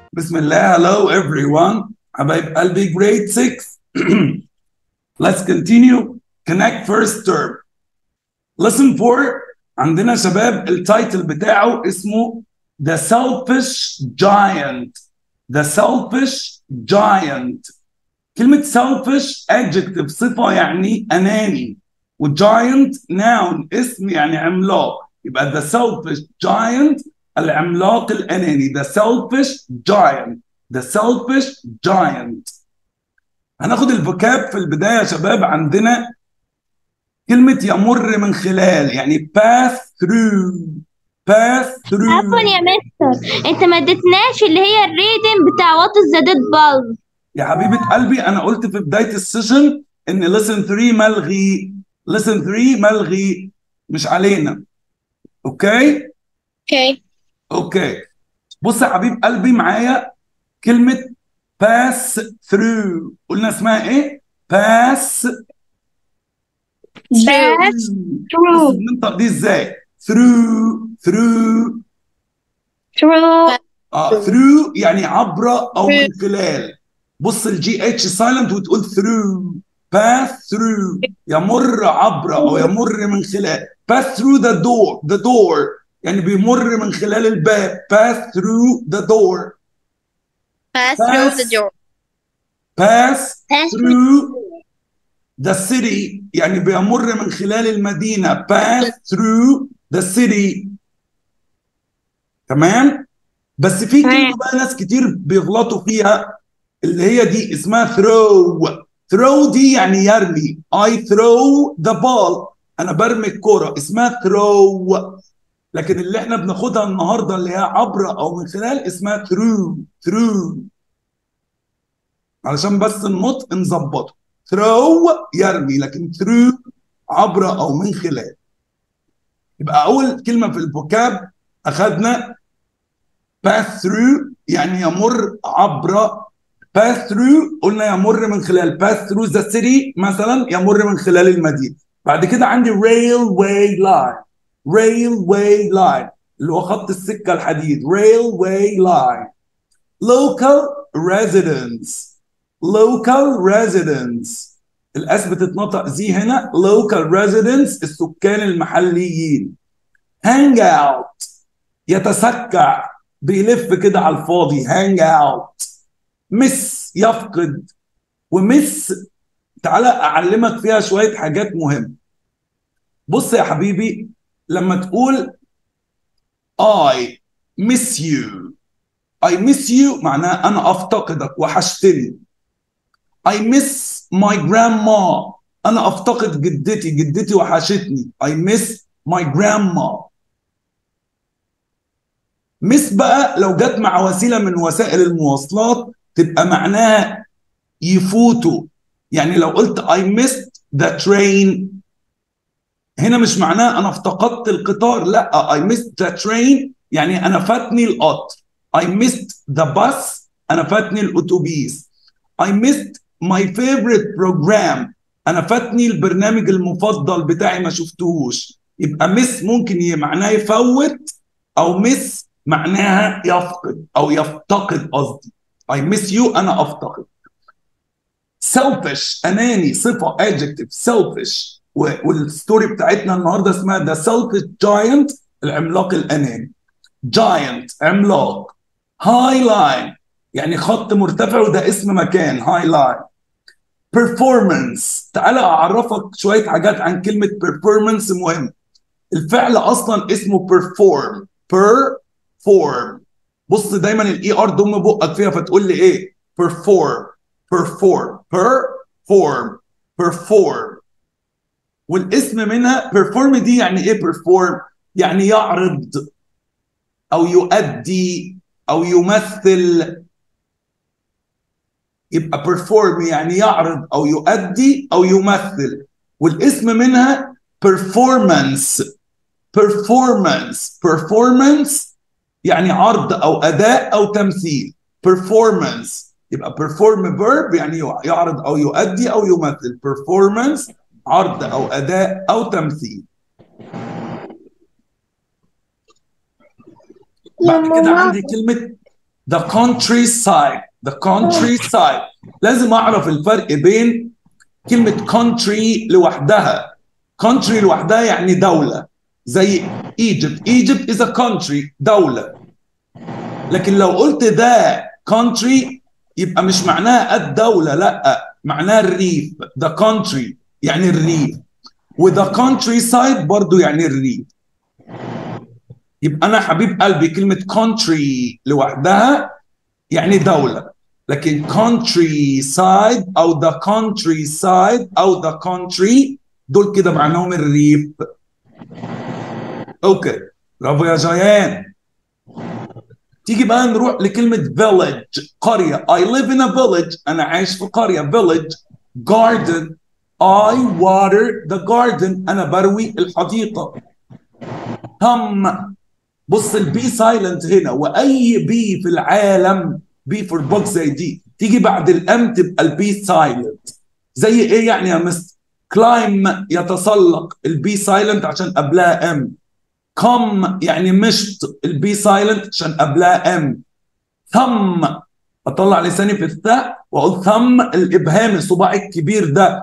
بسم الله hello everyone حبايب قلبي grade 6 let's continue connect first term lesson 4 عندنا شباب التايتل بتاعه اسمه the selfish giant the selfish giant كلمة selfish adjective صفة يعني أناني وgiant noun اسم يعني عملاق يبقى the selfish giant العملاق الأناني the selfish giant the selfish giant هناخد الفوكاب في البداية يا شباب عندنا كلمة يمر من خلال يعني pass through pass through عفوا يا مستر انت ما اديتناش اللي هي الريدنج بتاع وات از ذا ديد بالب يا حبيبة قلبي أنا قلت في بداية السيشن إن lesson 3 ملغي lesson 3 ملغي مش علينا أوكي اوكي أوكي بص يا حبيب قلبي معايا كلمة pass through قلنا اسمها إيه؟ pass بس بص بننطق دي إزاي؟ through through through اه through يعني عبر او من خلال بص الجي اتش سايلنت وتقول through pass through يمر عبر او يمر من خلال pass through the door the door يعني بيمر من خلال الباب pass through the door pass through the door pass Pass through the city يعني بيمر من خلال المدينة pass through the city تمام بس في كلمة تمام. بقى ناس كتير بيغلطوا فيها اللي هي دي اسمها throw throw دي يعني يرمي I throw the ball أنا برمي الكرة اسمها throw لكن اللي احنا بناخدها النهارده اللي هي عبر أو من خلال اسمها through through علشان بس النطق نظبطه throw يرمي لكن through عبر او من خلال يبقى اول كلمه في الفوكاب اخذنا pass through يعني يمر عبر pass through قلنا يمر من خلال pass through the city مثلا يمر من خلال المدينه بعد كده عندي railway line railway line اللي هو خط السكه الحديد railway line local residents local residents الاس بتتنطق زي هنا local residents السكان المحليين hang out يتسكع بيلف كده على الفاضي hang out miss يفقد ومس تعالى اعلمك فيها شويه حاجات مهمه بص يا حبيبي لما تقول I miss you I miss you معناها أنا أفتقدك وحشتني I miss my grandma أنا أفتقد جدتي جدتي وحشتني I miss my grandma miss بقى لو جت مع وسيلة من وسائل المواصلات تبقى معناها يفوتوا يعني لو قلت I missed the train هنا مش معناه أنا افتقدت القطار لا I missed the train يعني أنا فاتني القطر I missed the bus أنا فاتني الأتوبيس I missed my favorite program أنا فاتني البرنامج المفضل بتاعي ما شفتهوش يبقى miss ممكن ي- معناه يفوت أو miss معناها يفقد أو يفتقد قصدي I miss you أنا أفتقد selfish أناني صفة adjective selfish و- والستوري بتاعتنا النهارده اسمها the selfish giant العملاق الأناني giant عملاق هاي لاين يعني خط مرتفع وده اسم مكان هاي لاين performance تعال اعرفك شويه حاجات عن كلمه performance مهم الفعل اصلا اسمه perform perform بص دايما الاي ار ضم بقك فيها فتقول لي ايه perform perform perform perform والاسم منها perform دي يعني ايه perform يعني يعرض او يؤدي او يمثل يبقى perform يعني يعرض او يؤدي او يمثل والاسم منها performance performance performance يعني عرض او اداء او تمثيل performance يبقى perform verb يعني يعرض او يؤدي او يمثل performance عرض او اداء او تمثيل بعد كده عندي كلمة the countryside the countryside لازم اعرف الفرق بين كلمة country لوحدها country لوحدها يعني دولة زي Egypt Egypt is a country دولة لكن لو قلت ذا country يبقى مش معناها الدولة لا معناها الريف the country يعني الريف وذا countryside برضو يعني الريف يبقى انا حبيب قلبي كلمة country لوحدها يعني دولة لكن countryside او the countryside او the country دول كده معناهم الريف اوكي برافو يا جيان تيجي بقى نروح لكلمة village قرية I live in a village أنا عايش في قرية village garden I water the garden أنا بروي الحديقة هم بص البي سايلنت هنا وأي بي في العالم بي فور بوك زي دي تيجي بعد الام تبقى البي سايلنت زي ايه يعني يا مستر كلايم يتسلق البي سايلنت عشان قبلها ام كم يعني مشط البي سايلنت عشان قبلها ام ثم اطلع لساني في الثاء واقول ثم الابهام الصباع الكبير ده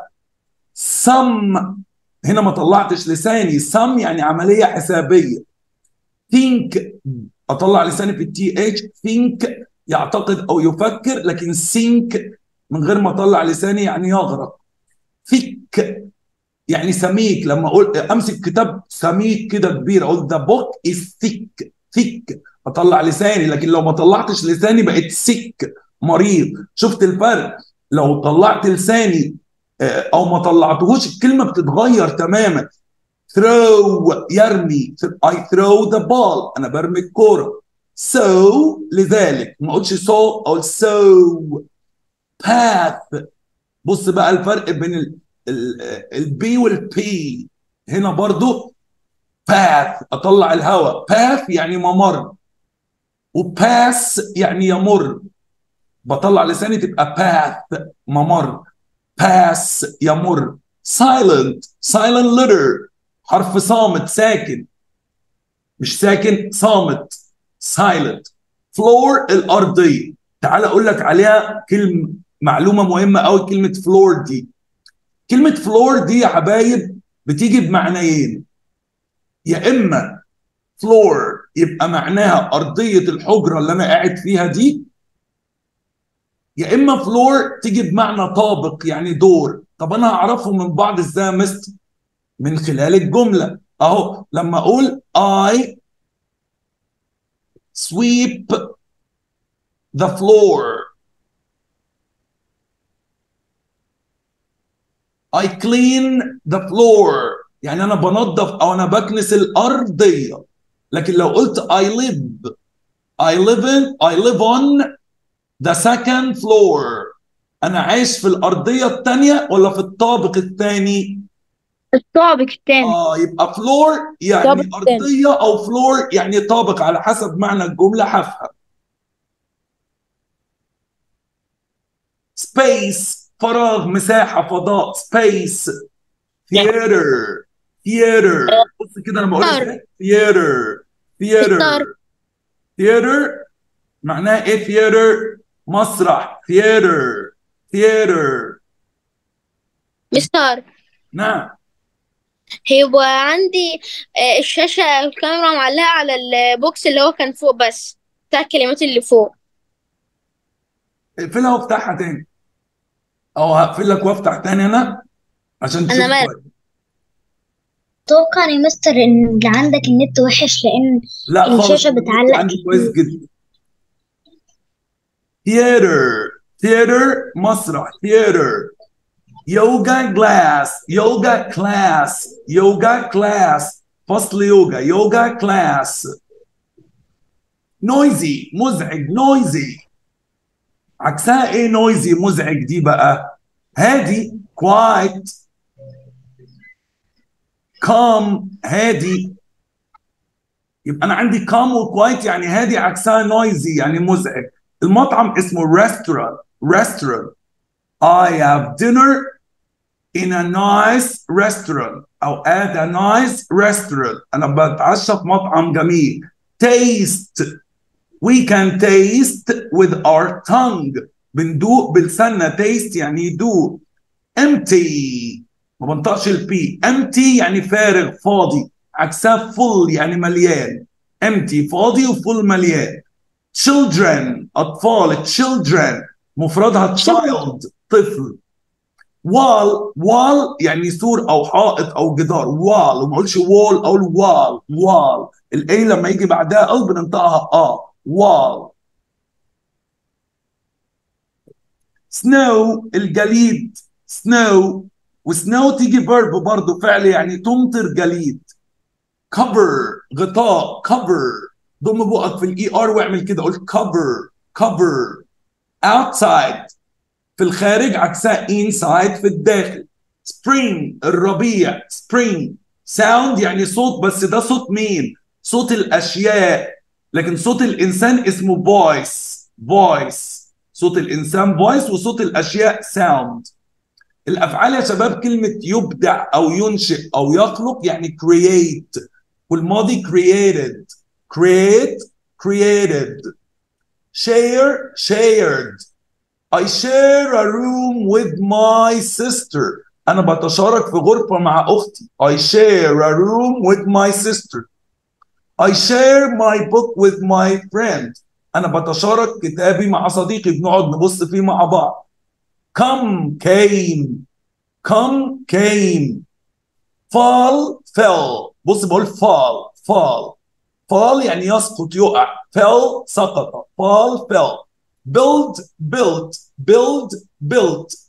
سم هنا ما طلعتش لساني سم يعني عمليه حسابيه think اطلع لساني في التي اتش think يعتقد او يفكر لكن sink من غير ما اطلع لساني يعني يغرق thick يعني سميك لما اقول امسك كتاب سميك كده كبير اقول ذا بوك از ثيك ثيك اطلع لساني لكن لو ما طلعتش لساني بقيت سيك مريض شفت الفرق لو طلعت لساني او ما طلعتهوش الكلمه بتتغير تماما throw يرمي I throw the ball انا برمي الكوره so لذلك ما اقولش so اقول so path بص بقى الفرق بين ال البي والبي هنا برضو باث اطلع الهواء باث يعني ممر وباس يعني يمر بطلع لساني تبقى باث ممر باس يمر silent silent letter حرف صامت ساكن مش ساكن صامت silent floor الارضيه تعال اقول لك عليها كلمه معلومه مهمه قوي كلمه فلور دي كلمة فلور دي يا حبايب بتيجي بمعنيين يا إما فلور يبقى معناها أرضية الحجرة اللي أنا قاعد فيها دي يا إما فلور تيجي بمعنى طابق يعني دور طب أنا هعرفه من بعض إزاي مست من خلال الجملة أهو لما أقول I sweep the floor I clean the floor يعني أنا بنظف أو أنا بكنس الأرضية لكن لو قلت I live I live in I live on the second floor أنا عايش في الأرضية الثانية ولا في الطابق الثاني؟ الطابق الثاني آه يبقى فلور يعني طابق تاني. أرضية أو فلور يعني طابق على حسب معنى الجملة هفهم space فراغ مساحة فضاء space theater theater بص كده انا بقول ستار. theater ستار. theater theater معناها ايه theater مسرح theater theater مستر نعم هيبقى عندي آه، الشاشة الكاميرا معلقة على البوكس اللي هو كان فوق بس بتاع الكلمات اللي فوق اقفلها وافتحها تاني او هقفل لك وافتح تاني انا عشان تشوف أنا مالي. كويس. اتوقع يا مستر ان اللي عندك النت وحش لان لا خالص الشاشة النت بتعلق عندي كتير. كويس جدا theater theater مسرح theater yoga class yoga class yoga class فصل يوجا yoga class noisy مزعج noisy عكسها ايه noisy مزعج دي بقى هادي quiet calm هادي يبقى انا عندي calm وquiet يعني هادي عكسها noisy يعني مزعج المطعم اسمه restaurant restaurant I have dinner in a nice restaurant او at a nice restaurant انا بتعشى في مطعم جميل taste we can taste with our tongue بندوق بلساننا taste يعني يدوق empty ما بنطقش البي empty يعني فارغ فاضي عكسها full يعني مليان empty فاضي وفول مليان children أطفال children مفردها child طفل wall wall يعني سور أو حائط أو جدار wall وما أقولش wall أقول wall wall الاي لما يجي بعدها ال بننطقها اه wall snow الجليد snow وسنو تيجي فيرب برضه فعل يعني تمطر جليد cover غطاء cover ضم بقك في الاي ار واعمل كده قول cover cover outside في الخارج عكسها inside في الداخل spring الربيع spring sound يعني صوت بس ده صوت مين صوت الاشياء لكن صوت الانسان اسمه voice voice صوت الانسان voice وصوت الاشياء sound الافعال يا شباب كلمه يبدع او ينشئ او يخلق يعني create والماضي created create created share shared I share a room with my sister انا بتشارك في غرفه مع اختي I share a room with my sister I share my book with my friend انا بتشارك كتابي مع صديقي بنقعد نبص فيه مع بعض come came come came fall fell بص بقول fall fall fall يعني يسقط يقع fell سقط fall fell build built build built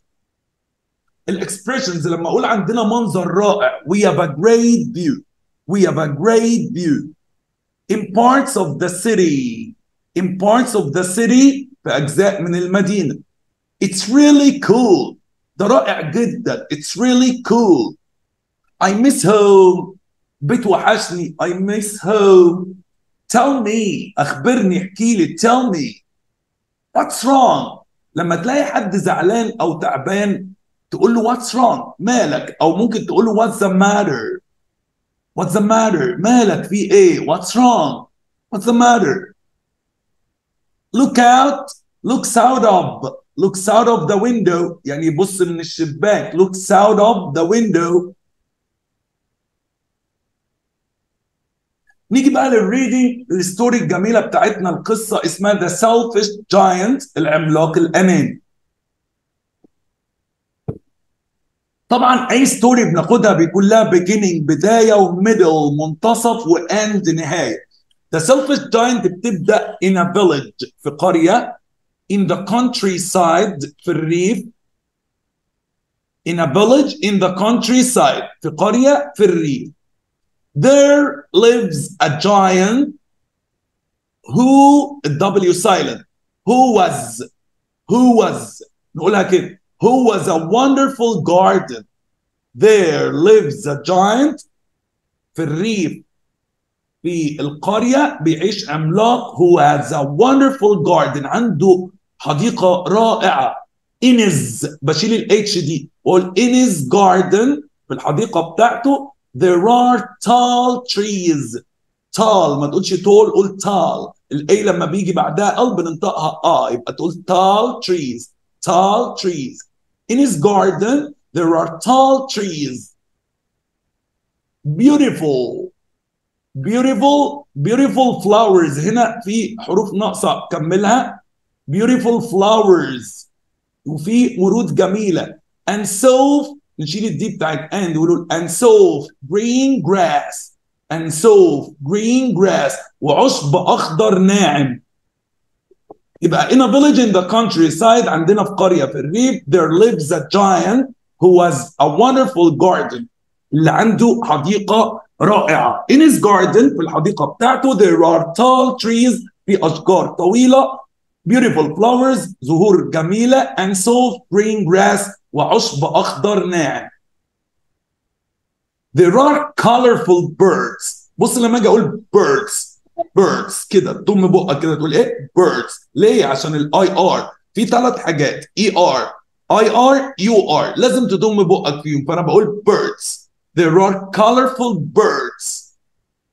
الاكسبريشنز لما اقول عندنا منظر رائع we have a great view we have a great view in parts of the city in parts of the city في اجزاء من المدينه it's really cool ده رائع جدا it's really cool I miss home بيت وحشني I miss home tell me اخبرني احكي لي tell me what's wrong لما تلاقي حد زعلان او تعبان تقول له what's wrong مالك او ممكن تقول له what's the matter what's the matter مالك في ايه what's wrong what's the matter look out looks out of looks out of the window يعني يبص من الشباك looks out of the window نيجي بقى للريدنج الستوري الجميله بتاعتنا القصه اسمها ذا سيلفش جاينت العملاق الاناني طبعا اي ستوري بناخدها بيكون لها beginning بدايه وميدل منتصف واند نهايه The selfish giant بتبدا in a village في قريه in the countryside في الريف in a village in the countryside في قريه في الريف there lives a giant who W silent who was who was نقولها كده who was a wonderful garden there lives a giant في الريف في القرية بيعيش عملاق who has a wonderful garden عنده حديقة رائعة in his بشيل الاتش دي واقول in his garden في الحديقة بتاعته there are tall trees tall ما تقولش tall قول tall الاي لما بيجي بعدها ال بننطقها اه يبقى تقول tall trees tall trees in his garden there are tall trees beautiful beautiful beautiful flowers هنا في حروف ناقصة كملها beautiful flowers وفي ورود جميلة and so نشيل الدي بتاعت and ونقول and so green grass and so green grass وعشب أخضر ناعم يبقى in a village in the countryside عندنا في قرية في الريف there lives a giant who has a wonderful garden اللي عنده حديقة رائعة in his garden في الحديقة بتاعته there are tall trees في أشجار طويلة beautiful flowers زهور جميلة and soft green grass وعشب أخضر ناعم there are colorful birds بص لما اجي اقول birds birds كده تضم بقك كده تقول ايه birds ليه عشان الاي ار في ثلاث حاجات اي ار اي ار يو ار لازم تضم بقك فيهم فانا بقول birds there are colorful birds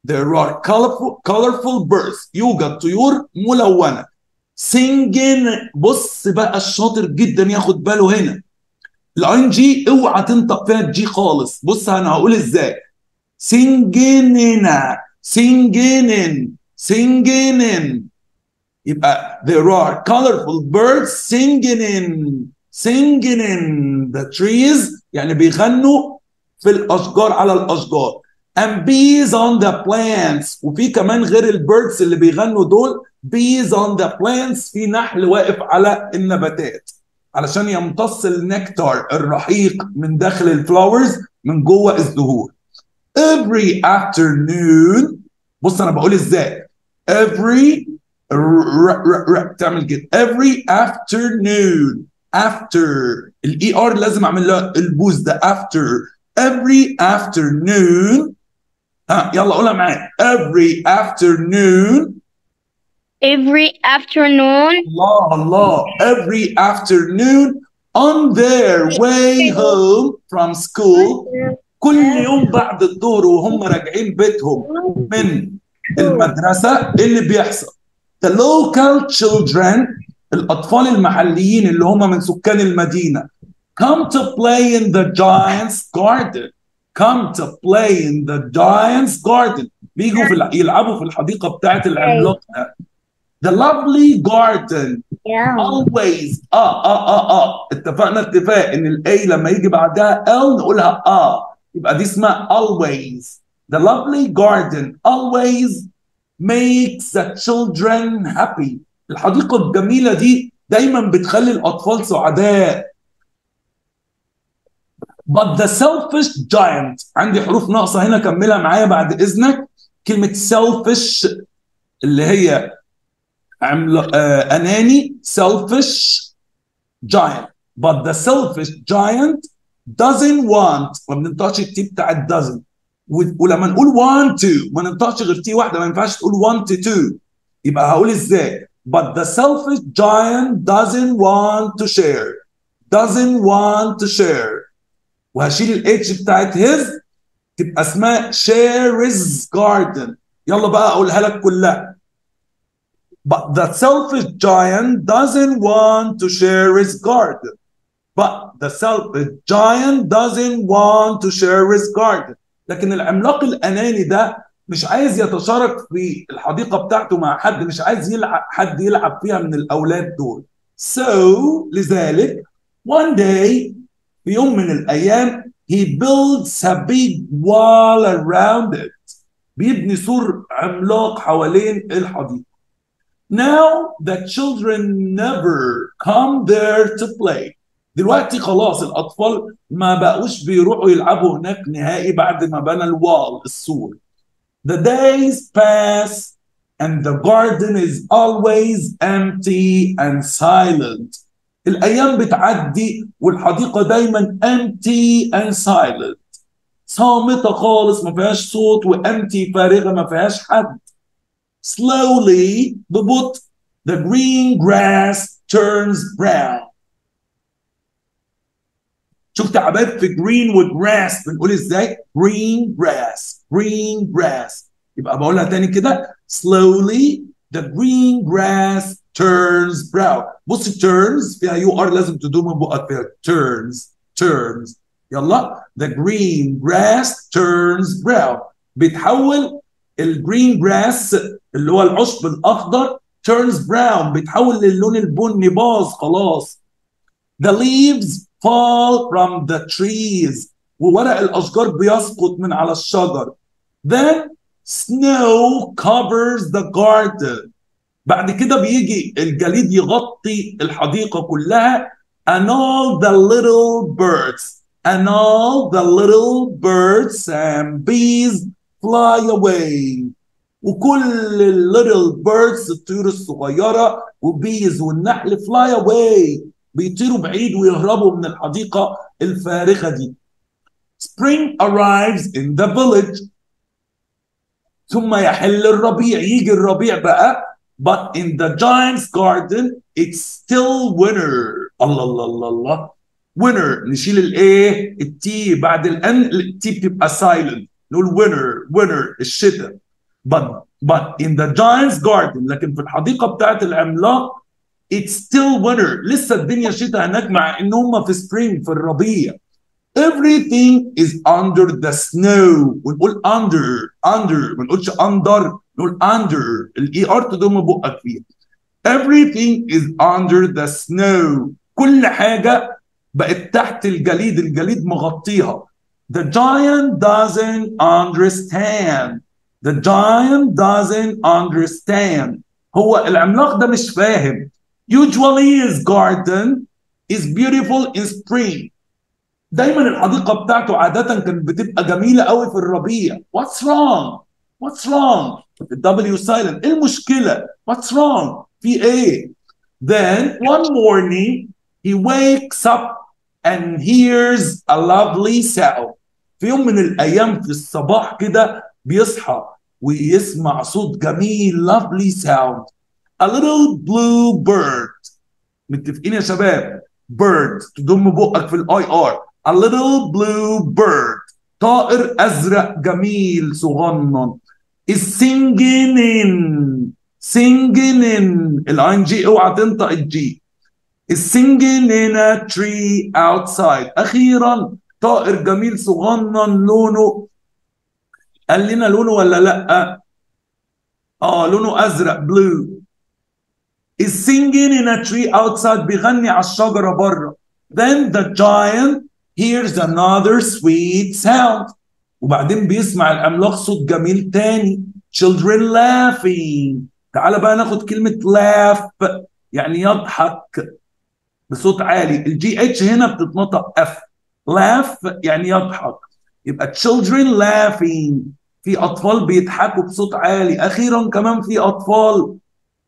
there are colorful colorful birds يوجد طيور ملونة singing بص بقى الشاطر جدا ياخد باله هنا الاي جي اوعى تنطق فيها الجي خالص بص انا هقول ازاي singing singing singing يبقى there are colorful birds singing in singing in the trees يعني بيغنوا في الاشجار على الاشجار and bees on the plants وفي كمان غير البيردز اللي بيغنوا دول bees on the plants في نحل واقف على النباتات علشان يمتص النكتار الرحيق من داخل الفلاورز من جوه الزهور every afternoon بص انا بقول ازاي every ر ر ر تعمل كده every afternoon after الاي ار لازم اعمل لها البوز ده after every afternoon ها يلا قولها معايا every afternoon every afternoon الله الله every afternoon on their way home from school كل يوم بعد الظهر وهم راجعين بيتهم من المدرسة إيه اللي بيحصل the local children الأطفال المحليين اللي هم من سكان المدينة come to play in the giant's garden come to play in the giant's garden بيجوا في الع- يلعبوا في الحديقة بتاعت العملاق ده the lovely garden Yeah. always اه اه اه اه اتفقنا اتفاق ان الاي لما يجي بعدها ال نقولها اه يبقى دي اسمها always the lovely garden always makes the children happy الحديقة الجميلة دي دايما بتخلي الأطفال سعداء but the selfish giant عندي حروف ناقصة هنا كملها معايا بعد إذنك كلمة selfish اللي هي عمل آه أناني selfish giant but the selfish giant doesn't want ما بننطقش التي بتاع doesn't و- ولما نقول want to ما ننطقش غير تي واحده ما ينفعش تقول want to يبقى هقول ازاي but the selfish giant doesn't want to share doesn't want to share وهشيل الاتش بتاعت his تبقى اسمها share his garden يلا بقى اقولها لك كلها But the selfish giant doesn't want to share his garden. But the selfish giant doesn't want to share his garden. لكن العملاق الأناني ده مش عايز يتشارك في الحديقة بتاعته مع حد مش عايز يلعب حد يلعب فيها من الأولاد دول. So لذلك one day في يوم من الأيام he builds a big wall around it. بيبني سور عملاق حوالين الحديقة. Now the children never come there to play. دلوقتي خلاص الأطفال ما بقوش بيروحوا يلعبوا هناك نهائي بعد ما بنى الوال السور. The days pass and the garden is always empty and silent. الأيام بتعدي والحديقة دايما empty and silent. صامتة خالص ما فيهاش صوت وامتي فارغة ما فيهاش حد. slowly ببطء the green grass turns brown شفت يا حبايب في green وجراس بنقول ازاي green grass green grass يبقى بقولها تاني كده slowly the green grass turns brown بص turns فيها يو ار لازم تدوم من بقك فيها turns turns يلا the green grass turns brown بيتحول الجرين جراس اللي هو العشب الاخضر turns brown بيتحول للون البني باظ خلاص the leaves fall from the trees وورق الاشجار بيسقط من على الشجر then snow covers the garden بعد كده بيجي الجليد يغطي الحديقه كلها and all the little birds and all the little birds and bees fly away وكل الليتل بيردز الطيور الصغيره وبيز والنحل فلاي اواي بيطيروا بعيد ويهربوا من الحديقه الفارغه دي Spring arrives in the village ثم يحل الربيع يجي الربيع بقى but in the giant's garden it's still winter الله الله الله الله winter نشيل الايه التي بعد الان التي بتبقى silent نقول winter winter الشتاء but but in the giant's garden لكن في الحديقة بتاعت العملاق it's still winter لسه الدنيا شتاء هناك مع ان هم في spring في الربيع everything is under the snow ونقول under under ما نقولش under نقول under الاي ار تضم بقك فيها everything is under the snow كل حاجة بقت تحت الجليد الجليد مغطيها the giant doesn't understand the giant doesn't understand هو العملاق ده مش فاهم usually his garden is beautiful in spring دايما الحديقه بتاعته عاده كانت بتبقى جميله قوي في الربيع what's wrong what's wrong الدبليو silent ايه المشكله what's wrong في ايه then one morning he wakes up and hears a lovely sound في يوم من الايام في الصباح كده بيصحى ويسمع صوت جميل lovely sound a little blue bird متفقين يا شباب bird تضم بقك في الاي ار a little blue bird طائر ازرق جميل صغنن is singing in singing in الاي جي اوعى تنطق الجي is singing in a tree outside اخيرا طائر جميل صغنن لونه قال لنا لونه ولا لا اه لونه ازرق blue is singing in a tree outside بيغني على الشجره بره then the giant hears another sweet sound وبعدين بيسمع العملاق صوت جميل تاني children laughing تعال بقى ناخد كلمة laugh يعني يضحك بصوت عالي الجي اتش هنا بتتنطق اف laugh يعني يضحك يبقى children laughing في اطفال بيضحكوا بصوت عالي اخيرا كمان في اطفال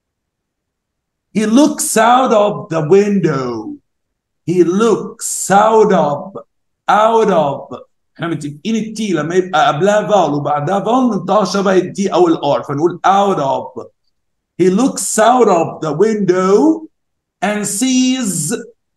he looks out of the window he looks out of out of احنا متفقين التي لما يبقى قبلها فاول وبعدها فاول ننطقها شبه التي او الار فنقول out of he looks out of the window and sees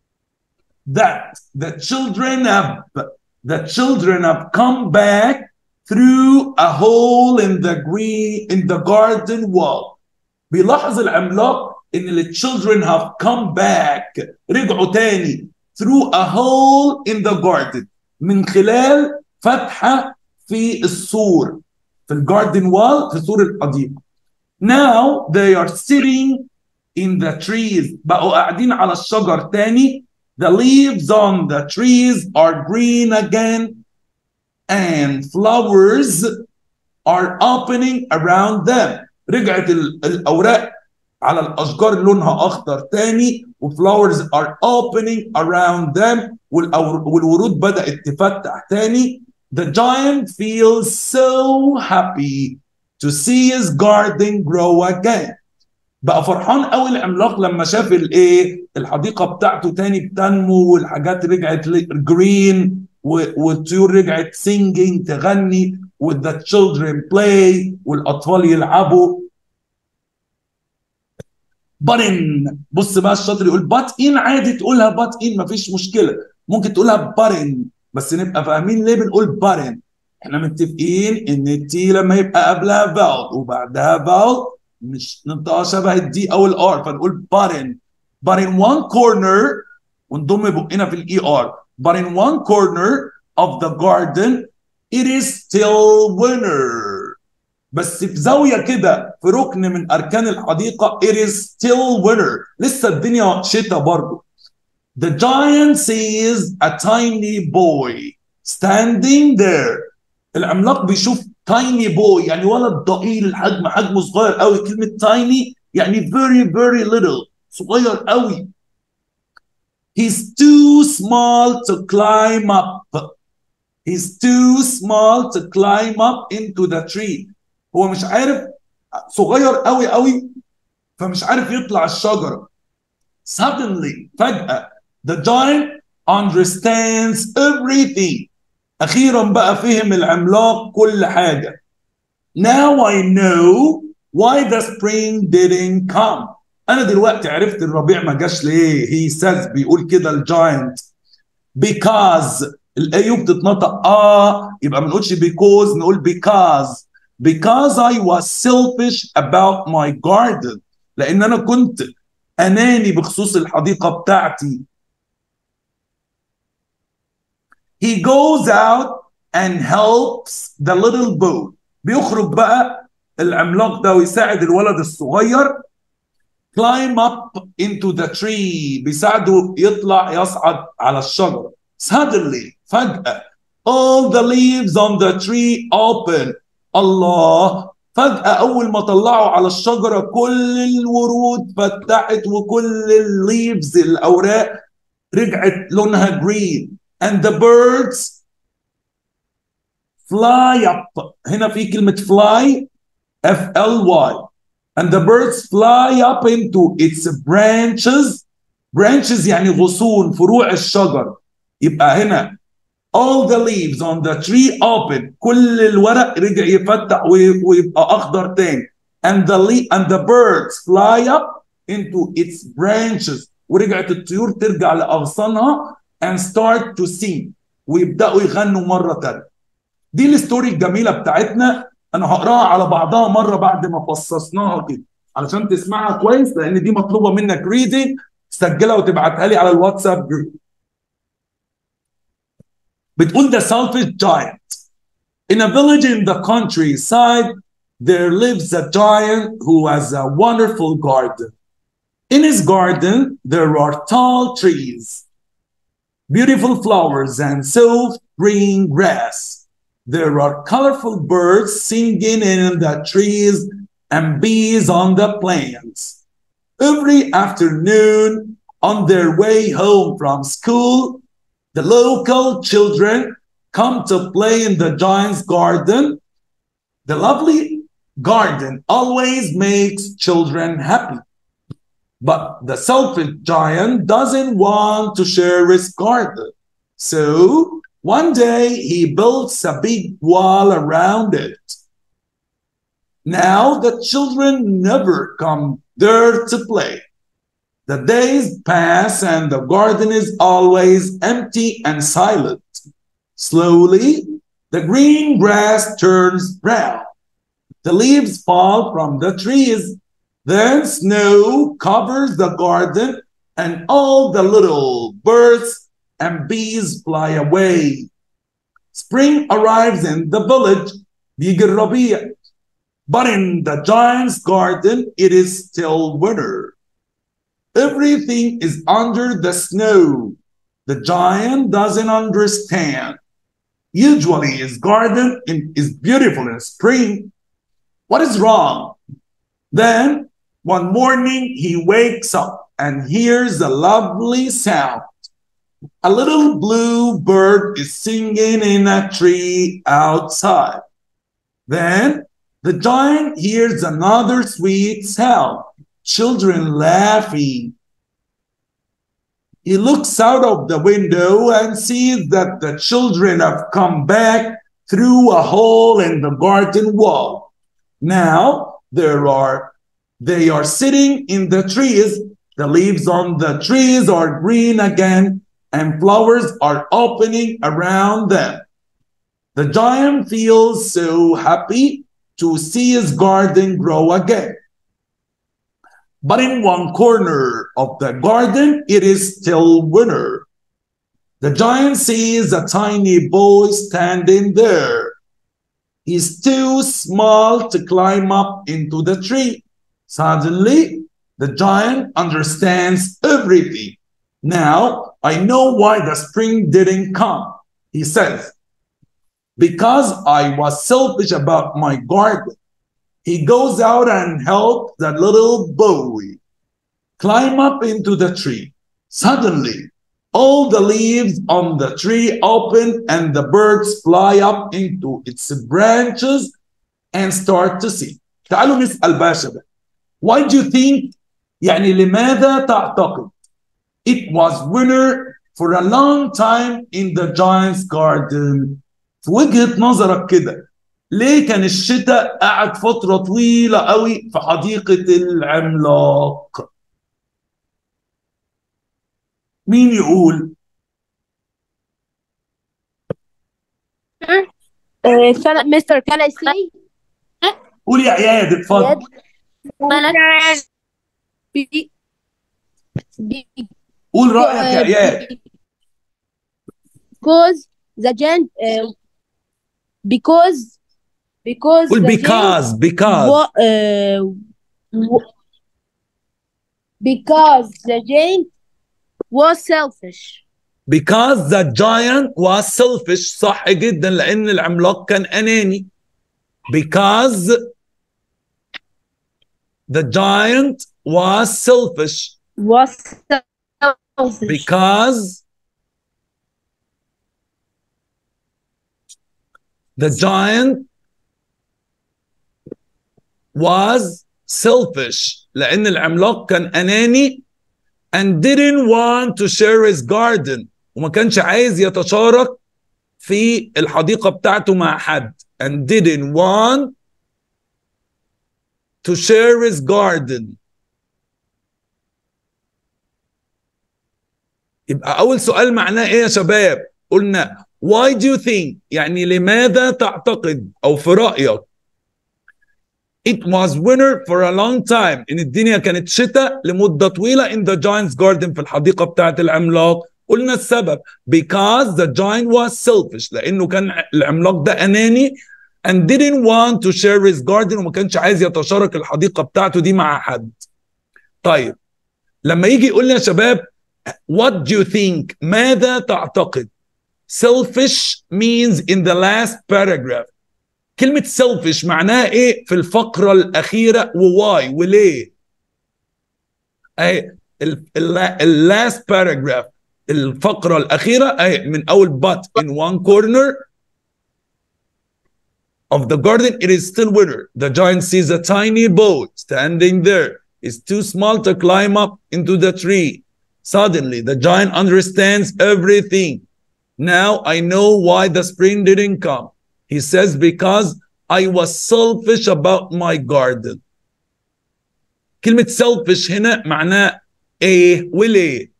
that the children have the children have come back through a hole in the green in the garden wall بيلاحظ العملاق ان ال children have come back رجعوا تاني through a hole in the garden من خلال فتحة في السور في الجاردن وال في سور الحديقة now they are sitting in the trees بقوا قاعدين على الشجر تاني the leaves on the trees are green again and flowers are opening around them رجعت الأوراق على الاشجار لونها اخضر تاني وفلاورز ار opening around them والورود بدات تفتح تاني the giant feels so happy to see his garden grow again بقى فرحان قوي العملاق لما شاف الايه الحديقه بتاعته تاني بتنمو والحاجات رجعت جرين والطيور رجعت singing تغني with the children play والاطفال يلعبوا بارن بص بقى الشاطر يقول بات ان عادي تقولها بات ان مفيش مشكله ممكن تقولها بارن بس نبقى فاهمين ليه بنقول بارن احنا متفقين ان التي لما يبقى قبلها فاول وبعدها فاول مش ننطقها شبه الدي او الار فنقول بارن بارن وان كورنر ونضم بقنا في الاي ار بارن وان كورنر of the garden it is still winter بس في زاويه كده في ركن من اركان الحديقه it is still winter لسه الدنيا شتاء برضه the giant sees a tiny boy standing there العملاق بيشوف tiny boy يعني ولد ضئيل الحجم حجمه صغير قوي كلمه tiny يعني very very little صغير قوي he's too small to climb up he's too small to climb up into the tree هو مش عارف صغير قوي قوي فمش عارف يطلع الشجره suddenly فجأة the giant understands everything أخيرا بقى فهم العملاق كل حاجة now I know why the spring didn't come أنا دلوقتي عرفت الربيع ما جاش ليه he says بيقول كده الجاينت because الايوب بتتنطق اه يبقى ما نقولش because نقول because because I was selfish about my garden لان انا كنت اناني بخصوص الحديقه بتاعتي he goes out and helps the little boy بيخرج بقى العملاق ده ويساعد الولد الصغير climb up into the tree بيساعده يطلع يصعد على الشجرة suddenly فجأة all the leaves on the tree open الله فجأة أول ما طلعوا على الشجرة كل الورود فتحت وكل الليفز الأوراق رجعت لونها green and the birds fly up هنا في كلمة fly F L Y and the birds fly up into its branches branches يعني غصون فروع الشجر يبقى هنا all the leaves on the tree open كل الورق رجع يفتح ويبقى اخضر تاني and the leaf and the birds fly up into its branches ورجعت الطيور ترجع لاغصانها and start to sing ويبداوا يغنوا مره تانيه دي الستوري الجميله بتاعتنا انا هقراها على بعضها مره بعد ما فصصناها كده علشان تسمعها كويس لان دي مطلوبه منك ريدنج تسجلها وتبعتها لي على الواتساب جروب بتقول the selfish giant in a village in the countryside there lives a giant who has a wonderful garden in his garden there are tall trees beautiful flowers and soft green grass there are colorful birds singing in the trees and bees on the plants. Every afternoon, on their way home from school, the local children come to play in the giant's garden. The lovely garden always makes children happy. But the selfish giant doesn't want to share his garden. So one day he builds a big wall around it. Now the children never come there to play. The days pass and the garden is always empty and silent. Slowly, the green grass turns brown. The leaves fall from the trees. Then snow covers the garden and all the little birds and bees fly away. Spring arrives in the village, بيجي الربيع. But in the giant's garden, it is still winter. Everything is under the snow. The giant doesn't understand. Usually, his garden in- is beautiful in spring. What is wrong? Then, one morning, he wakes up and hears a lovely sound. A little blue bird is singing in a tree outside. Then the giant hears another sweet sound, children laughing. He looks out of the window and sees that the children have come back through a hole in the garden wall. Now there are they are sitting in the trees. The leaves on the trees are green again, and flowers are opening around them. The giant feels so happy to see his garden grow again. But in one corner of the garden, it is still winter. The giant sees a tiny boy standing there. He's too small to climb up into the tree. Suddenly, the giant understands everything. Now I know why the spring didn't come. He says, because I was selfish about my garden. He goes out and helps the little boy climb up into the tree. Suddenly, all the leaves on the tree open and the birds fly up into its branches and start to sing. تعالوا نسأل باشا بقى. Why do you think يعني لماذا تعتقد it was winter for a long time in the giant's garden في وجهة نظرك كده ليه كان الشتاء قعد فترة طويلة قوي في حديقة العملاق مين يقول Uh, can, Mr. Can I see? قول يا اياد اتفضل ملك بي بي قول رايك يا اياد because the giant uh, because because قول the giant because because wa- uh, wa- because the giant was selfish because the giant was selfish صح جدا لان العملاق كان اناني because the giant was selfish was selfish because the giant was selfish لأن العملاق كان أناني and didn't want to share his garden وما كانش عايز يتشارك في الحديقة بتاعته مع حد and didn't want to share his garden يبقى أول سؤال معناه إيه يا شباب؟ قلنا why do you think يعني لماذا تعتقد أو في رأيك It was winter for a long time إن الدنيا كانت شتاء لمدة طويلة in the giant's garden في الحديقة بتاعت العملاق قلنا السبب because the giant was selfish لأنه كان العملاق ده أناني and didn't want to share his garden وما كانش عايز يتشارك الحديقة بتاعته دي مع حد طيب لما يجي يقول لي يا شباب what do you think ماذا تعتقد selfish means in the last paragraph كلمة selfish معناها ايه في الفقرة الأخيرة وواي وليه اهي ال- ال- ال- last paragraph الفقرة الأخيرة اهي من أول but in one corner of the garden it is still winter the giant sees a tiny boat standing there it's too small to climb up into the tree suddenly the giant understands everything now I know why the spring didn't come. He says, because I was selfish about my garden. كلمة selfish هنا معناه ايه وليه؟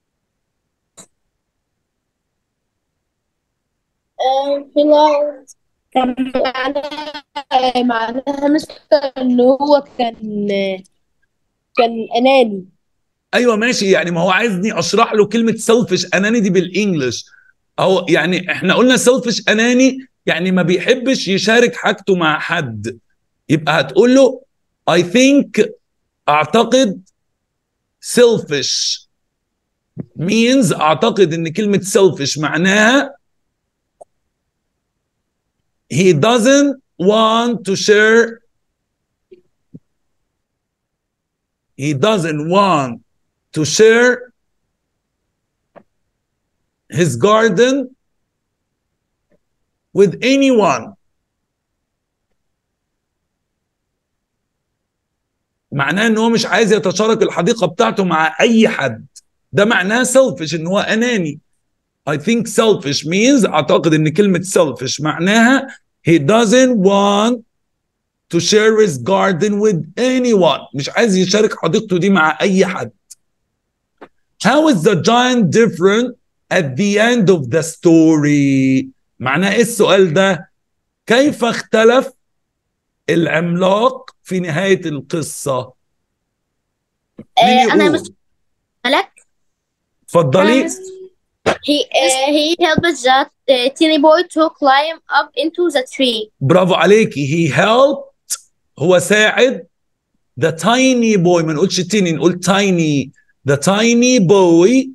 في الأرض كان معناها معناها مستر إن هو كان كان أناني ايوه ماشي يعني ما هو عايزني اشرح له كلمة selfish اناني دي بالانجلش او يعني احنا قلنا selfish اناني يعني ما بيحبش يشارك حاجته مع حد يبقى هتقول له I think اعتقد selfish means اعتقد ان كلمة selfish معناها he doesn't want to share he doesn't want to share his garden with anyone معناه ان هو مش عايز يتشارك الحديقه بتاعته مع اي حد ده معناه selfish ان هو اناني I think selfish means اعتقد ان كلمه selfish معناها he doesn't want to share his garden with anyone مش عايز يشارك حديقته دي مع اي حد How is the giant different at the end of the story معناه ايه السؤال ده كيف اختلف العملاق في نهاية القصة مين آه، أنا يقول مس- ملك اتفضلي he uh, he helped that uh, teeny boy to climb up into the tree برافو عليكي he helped هو ساعد the tiny boy ما نقولش تيني نقول tiny the tiny boy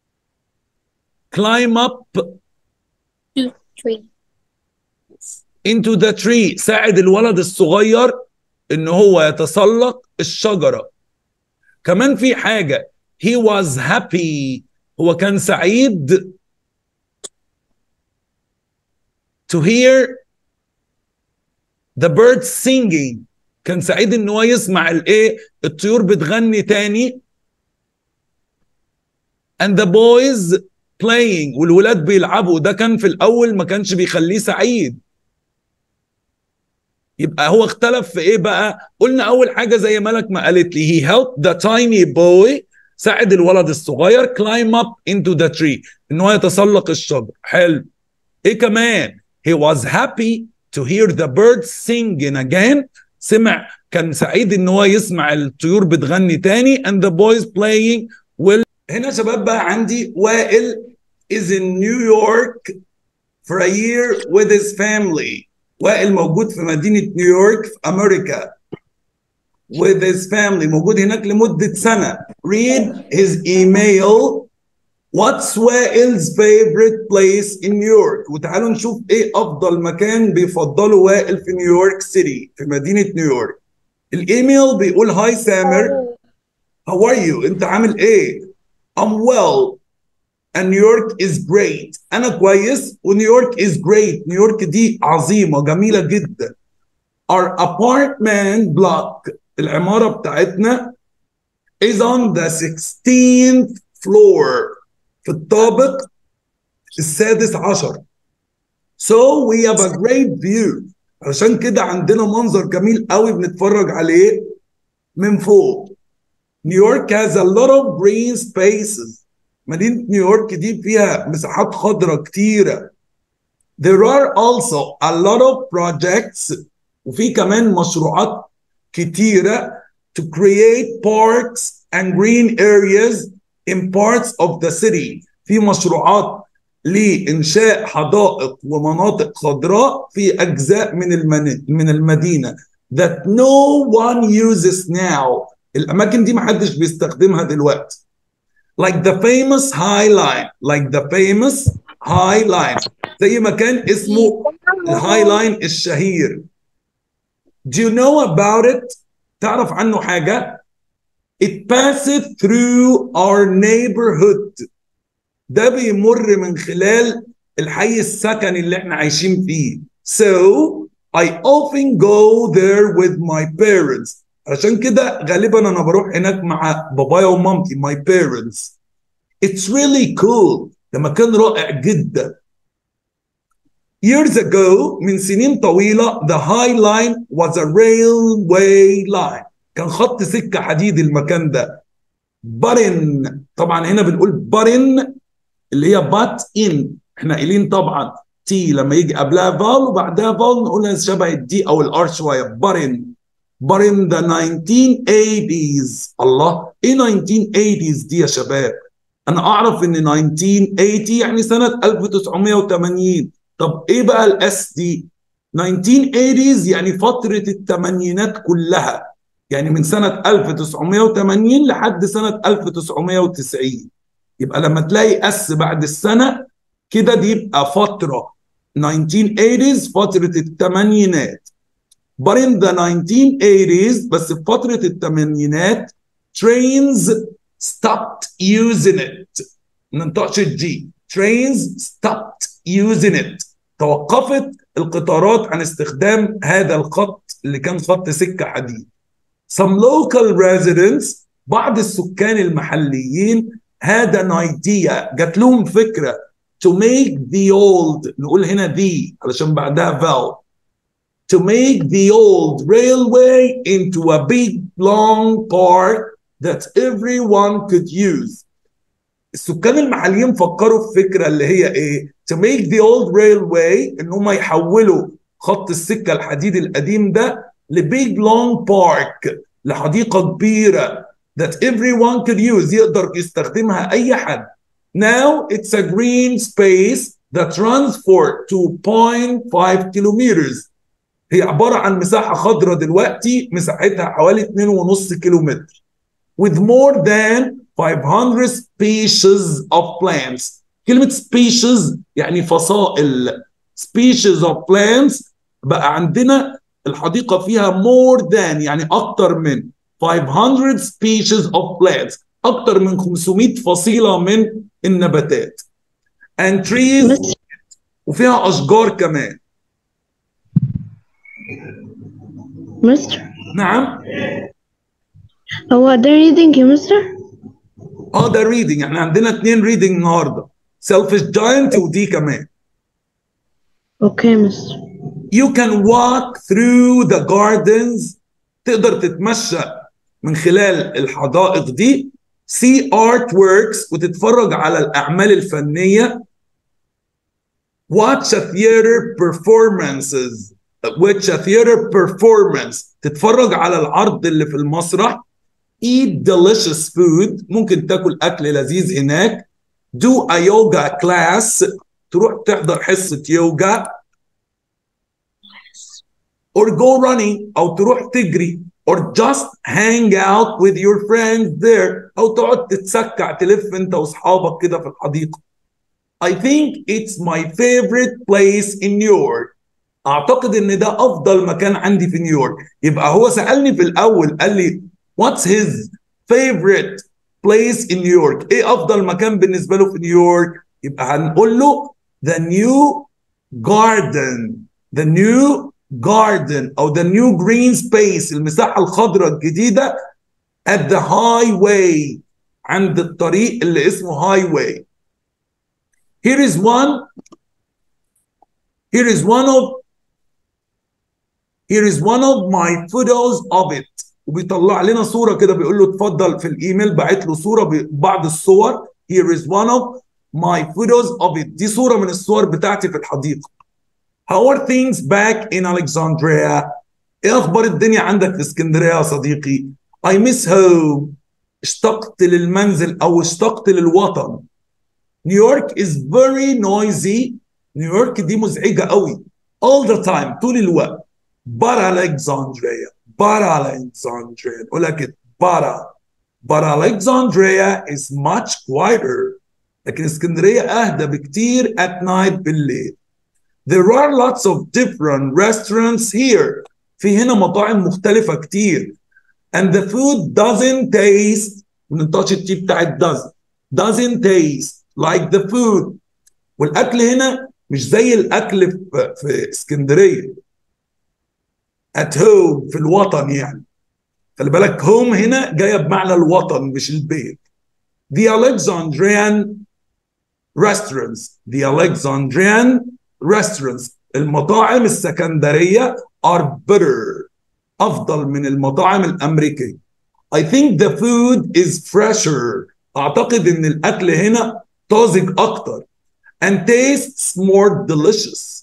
climb up to tree into the tree ساعد الولد الصغير ان هو يتسلق الشجرة كمان في حاجة he was happy هو كان سعيد to hear the birds singing كان سعيد ان هو يسمع الايه الطيور بتغني تاني and the boys playing والولاد بيلعبوا ده كان في الاول ما كانش بيخليه سعيد يبقى هو اختلف في ايه بقى قلنا اول حاجه زي ملك ما قالت لي he helped the tiny boy ساعد الولد الصغير climb up into the tree ان هو يتسلق الشجر حلو ايه كمان he was happy to hear the birds singing again سمع كان سعيد ان هو يسمع الطيور بتغني تاني and the boys playing will هنا يا شباب بقى عندي وائل is in New York for a year with his family وائل موجود في مدينة نيويورك في أمريكا with his family موجود هناك لمدة سنة read his email What's وائل's favorite place in New York وتعالوا نشوف ايه افضل مكان بيفضله وائل في نيويورك سيتي في مدينة نيويورك الايميل بيقول هاي سامر how are you انت عامل ايه I'm well and New York is great انا كويس ونيويورك is great نيويورك دي عظيمة جميلة جدا our apartment block العمارة بتاعتنا is on the 16th floor في الطابق السادس عشر so we have a great view عشان كده عندنا منظر جميل قوي بنتفرج عليه من فوق نيويورك has a lot of green spaces مدينة نيويورك دي فيها مساحات خضراء كتيرة there are also a lot of projects وفي كمان مشروعات كتيرة to create parks and green areas in parts of the city في مشروعات لإنشاء حدائق ومناطق خضراء في أجزاء من المن... من المدينة that no one uses now الأماكن دي محدش بيستخدمها دلوقتي like the famous High Line like the famous High Line زي مكان اسمه الهاي لاين الشهير Do you know about it؟ تعرف عنه حاجة؟ It passes through our neighborhood ده بيمر من خلال الحي السكني اللي احنا عايشين فيه So I often go there with my parents عشان كده غالبا انا بروح هناك مع بابايا ومامتي my parents It's really cool ده مكان رائع جدا Years ago من سنين طويلة the High Line was a railway line كان خط سكة حديد المكان ده برن طبعا هنا بنقول برن اللي هي بات ان احنا قايلين طبعا تي لما يجي قبلها فال وبعدها فال نقولها شبه الدي او الار شويه برن برن ذا 1980s الله ايه 1980s دي يا شباب انا اعرف ان 1980 يعني سنه 1980 طب ايه بقى الاس دي 1980s يعني فتره الثمانينات كلها يعني من سنه 1980 لحد سنه 1990 يبقى لما تلاقي اس بعد السنه كده دي يبقى فتره 1980s فتره الثمانينات but in the 1980s بس في فتره الثمانينات trains stopped using it ما ننطقش الجي trains stopped using it توقفت القطارات عن استخدام هذا الخط اللي كان خط سكه حديد some local residents بعض السكان المحليين had an idea جات لهم فكرة to make the old نقول هنا the علشان بعدها vowel to make the old railway into a big long park that everyone could use السكان المحليين فكروا في فكرة اللي هي ايه to make the old railway ان هم يحولوا خط السكة الحديد القديم ده لبيج لونج بارك لحديقة كبيرة that everyone could use يقدر يستخدمها أي حد. Now it's a green space that runs for 2.5 kilometers. هي عبارة عن مساحة خضراء دلوقتي مساحتها حوالي 2.5 كيلومتر. With more than 500 species of plants. كلمة species يعني فصائل. Species of plants بقى عندنا الحديقة فيها more than يعني أكتر من 500 species of plants أكتر من 500 فصيلة من النباتات and trees وفيها أشجار كمان مستر نعم هو ده reading يا مستر اه ده reading احنا عندنا اتنين reading النهارده selfish giant ودي كمان اوكي مستر you can walk through the gardens تقدر تتمشى من خلال الحدائق دي see artworks وتتفرج على الأعمال الفنية watch a theater performances which a theater performance تتفرج على العرض اللي في المسرح eat delicious food ممكن تاكل اكل لذيذ هناك do a yoga class تروح تحضر حصة يوجا or go running او تروح تجري or just hang out with your friends there او تقعد تتسكع تلف انت واصحابك كده في الحديقة I think it's my favorite place in New York اعتقد ان ده افضل مكان عندي في نيويورك يبقى هو سالني في الاول قال لي what's his favorite place in New York ايه افضل مكان بالنسبه له في نيويورك يبقى هنقول له the new garden the new garden او the new green space المساحه الخضراء الجديده at the highway عند الطريق اللي اسمه highway here is one here is one of here is one of my photos of it وبيطلع لنا صوره كده بيقول له اتفضل في الايميل بعت له صوره ببعض الصور here is one of my photos of it دي صوره من الصور بتاعتي في الحديقه how are things back in Alexandria ايه اخبار الدنيا عندك في اسكندريه يا صديقي I miss home اشتقت للمنزل او اشتقت للوطن نيويورك is very noisy نيويورك دي مزعجه قوي all the time طول الوقت but Alexandria but Alexandria نقول لك كده but but Alexandria is much quieter لكن اسكندريه اهدى بكتير at night بالليل there are lots of different restaurants here في هنا مطاعم مختلفه كتير and the food doesn't taste بننطقش التي بتاعت doesn't doesn't taste like the food والاكل هنا مش زي الاكل في, في اسكندريه at home في الوطن يعني خلي بالك home هنا جايه بمعنى الوطن مش البيت the Alexandrian restaurants the Alexandrian restaurants المطاعم السكندريه are better افضل من المطاعم الامريكيه I think the food is fresher اعتقد ان الاكل هنا طازج اكتر and tastes more delicious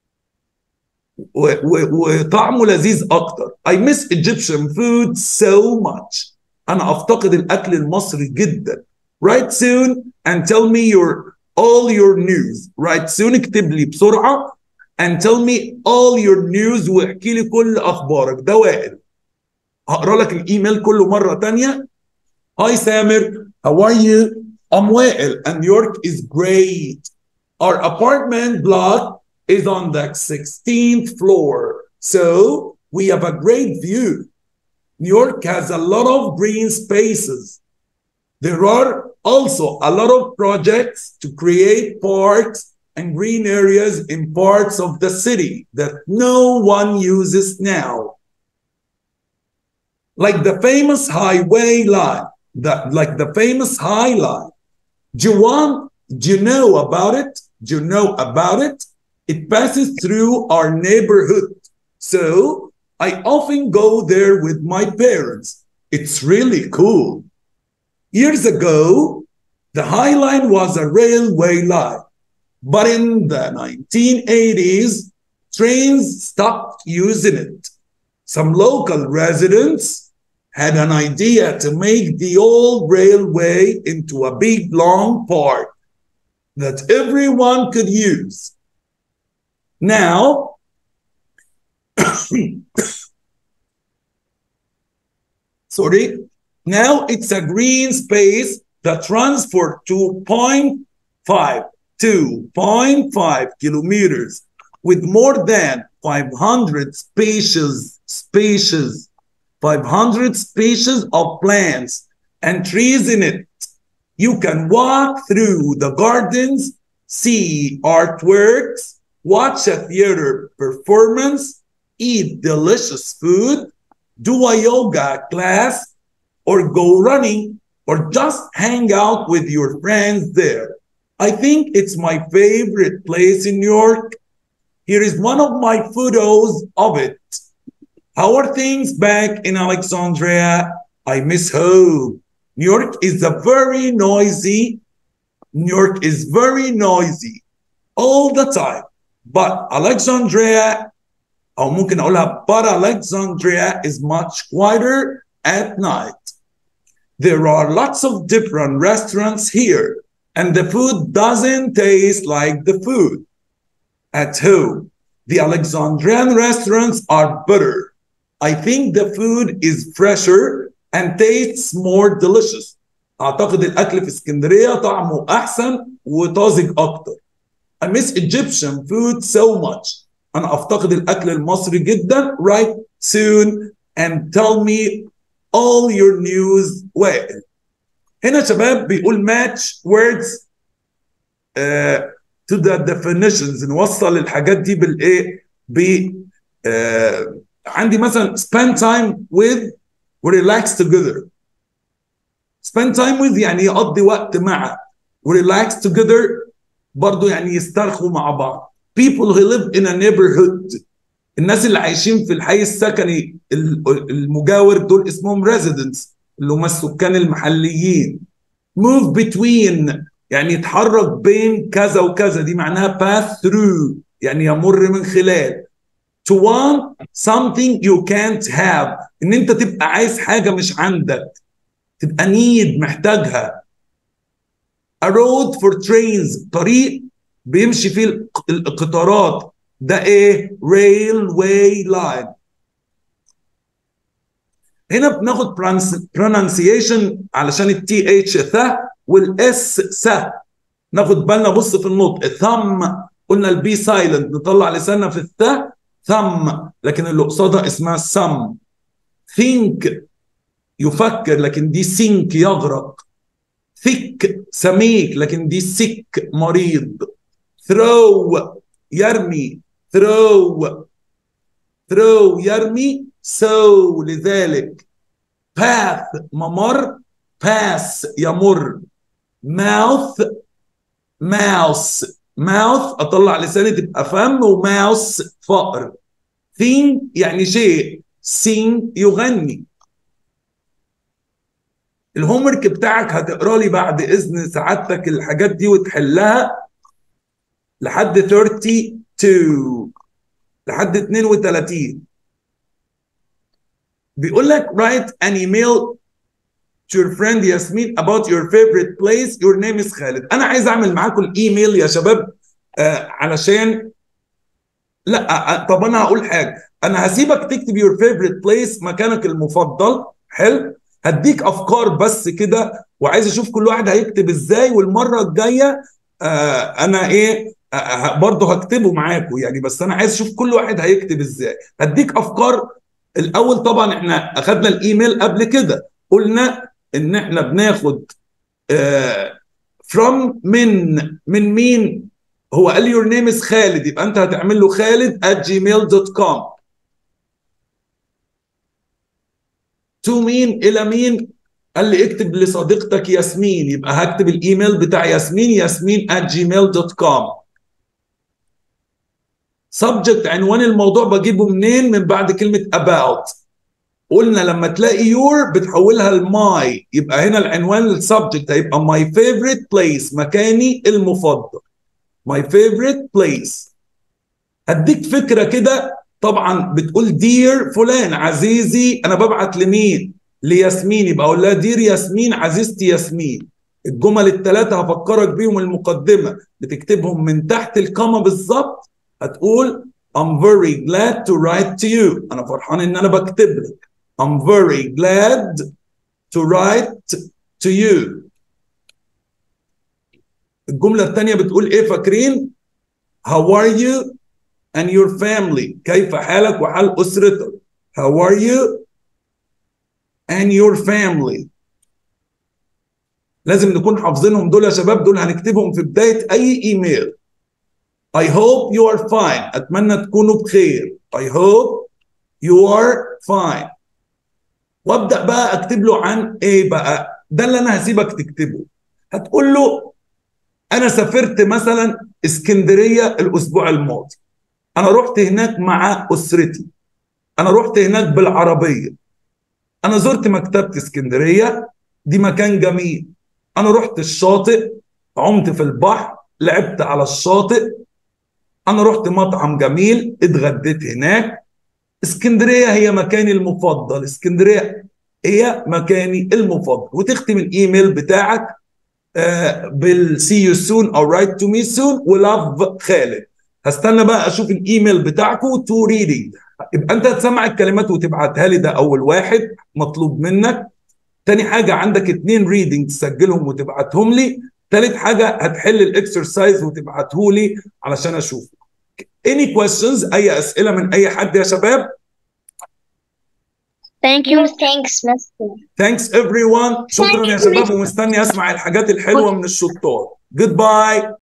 وطعمه لذيذ اكتر I miss Egyptian food so much انا افتقد الاكل المصري جدا write soon and tell me your all your news write soon اكتب لي بسرعه and tell me all your news واحكي لي كل اخبارك ده وائل هقرا لك الايميل كله مره تانية هاي سامر how are you I'm وائل and New York is great our apartment block is on the 16th floor so we have a great view New York has a lot of green spaces there are also a lot of projects to create parks and green areas in parts of the city that no one uses now. Like the famous highway line, the, like the famous high line. Do you want, do you know about it? Do you know about it? It passes through our neighborhood. So I often go there with my parents. It's really cool. Years ago, the High Line was a railway line. But in the 1980s, trains stopped using it. Some local residents had an idea to make the old railway into a big long park that everyone could use. Now, sorry, now it's a green space that runs for 2.5 2.5 kilometers with more than 500 species species 500 species of plants and trees in it you can walk through the gardens see artworks watch a theater performance eat delicious food do a yoga class or go running or just hang out with your friends there I think it's my favorite place in New York. Here is one of my photos of it. How are things back in Alexandria? I miss home. New York is a very noisy. New York is very noisy all the time. But Alexandria او ممكن اقولها but Alexandria is much quieter at night there are lots of different restaurants here and the food doesn't taste like the food at home the Alexandrian restaurants are better I think the food is fresher and tastes more delicious اعتقد الاكل في اسكندريه طعمه احسن وطازج اكتر I miss Egyptian food so much انا افتقد الاكل المصري جدا right soon and tell me all your news وائل هنا شباب بيقول match words uh, to the definitions نوصل الحاجات دي بالايه ب uh, عندي مثلا spend time with وريلاكس together spend time with يعني يقضي وقت مع وريلاكس together برضو يعني يسترخوا مع بعض people who live in a neighborhood الناس اللي عايشين في الحي السكني المجاور دول اسمهم residents اللي هم السكان المحليين move between يعني يتحرك بين كذا وكذا دي معناها pass through يعني يمر من خلال to want something you can't have ان انت تبقى عايز حاجه مش عندك تبقى نيد محتاجها a road for trains طريق بيمشي فيه القطارات ده ايه railway line هنا بناخد pronunciation علشان التي اتش ث والاس س ناخد بالنا بص في النطق ثم قلنا البي سايلنت نطلع لساننا في الث ثم لكن اللي قصادها اسمها سم think يفكر لكن دي سينك يغرق ثك سميك لكن دي سك مريض throw يرمي throw throw يرمي so لذلك path ممر pass يمر mouth mouse mouth اطلع لساني تبقى فم وماوس فقر thing يعني شيء sing يغني الهومورك بتاعك هتقرا لي بعد اذن سعادتك الحاجات دي وتحلها لحد 32 لحد 32 بيقول لك write an email to your friend ياسمين about your favorite place your name is خالد انا عايز اعمل معاكم الايميل يا شباب آه علشان لا آه طب انا هقول حاجه انا هسيبك تكتب your favorite place مكانك المفضل حلو هديك افكار بس كده وعايز اشوف كل واحد هيكتب ازاي والمره الجايه آه انا ايه آه برضه هكتبه معاكم يعني بس انا عايز اشوف كل واحد هيكتب ازاي هديك افكار الاول طبعا احنا اخذنا الايميل قبل كده قلنا ان احنا بناخد آه from من من مين هو قال لي your name is خالد يبقى انت هتعمل له خالد at gmail.com to مين الى مين قال لي اكتب لصديقتك ياسمين يبقى هكتب الايميل بتاع ياسمين ياسمين at gmail.com subject عنوان الموضوع بجيبه منين من بعد كلمة about قلنا لما تلاقي your بتحولها لماي يبقى هنا العنوان السبجكت هيبقى my favorite place مكاني المفضل my favorite place هديك فكرة كده طبعا بتقول دير فلان عزيزي انا ببعت لمين لياسمين يبقى اقول لها دير ياسمين عزيزتي ياسمين الجمل الثلاثة هفكرك بيهم المقدمة بتكتبهم من تحت الكما بالظبط هتقول I'm very glad to write to you أنا فرحان إن أنا بكتب لك I'm very glad to write to you الجملة الثانية بتقول إيه فاكرين How are you and your family كيف حالك وحال أسرتك How are you and your family لازم نكون حافظينهم دول يا شباب دول هنكتبهم في بداية أي إيميل I hope you are fine أتمنى تكونوا بخير I hope you are fine وابدأ بقى أكتب له عن إيه بقى ده اللي أنا هسيبك تكتبه هتقول له أنا سافرت مثلا اسكندرية الأسبوع الماضي أنا رحت هناك مع أسرتي أنا رحت هناك بالعربية أنا زرت مكتبة اسكندرية دي مكان جميل أنا رحت الشاطئ عمت في البحر لعبت على الشاطئ انا رحت مطعم جميل اتغديت هناك اسكندريه هي مكاني المفضل اسكندريه هي مكاني المفضل وتختم الايميل بتاعك بالسي يو سون او رايت تو مي سون ولاف خالد هستنى بقى اشوف الايميل بتاعكم تو ريدنج يبقى انت هتسمع الكلمات وتبعتها لي ده اول واحد مطلوب منك تاني حاجه عندك اتنين ريدنج تسجلهم وتبعتهم لي تالت حاجه هتحل الاكسرسايز وتبعته لي علشان اشوفه any questions اي اسئله من اي حد يا شباب Thank you. Thanks, Master. thanks everyone شكرا يا شباب ومستني اسمع الحاجات الحلوه من الشطار goodbye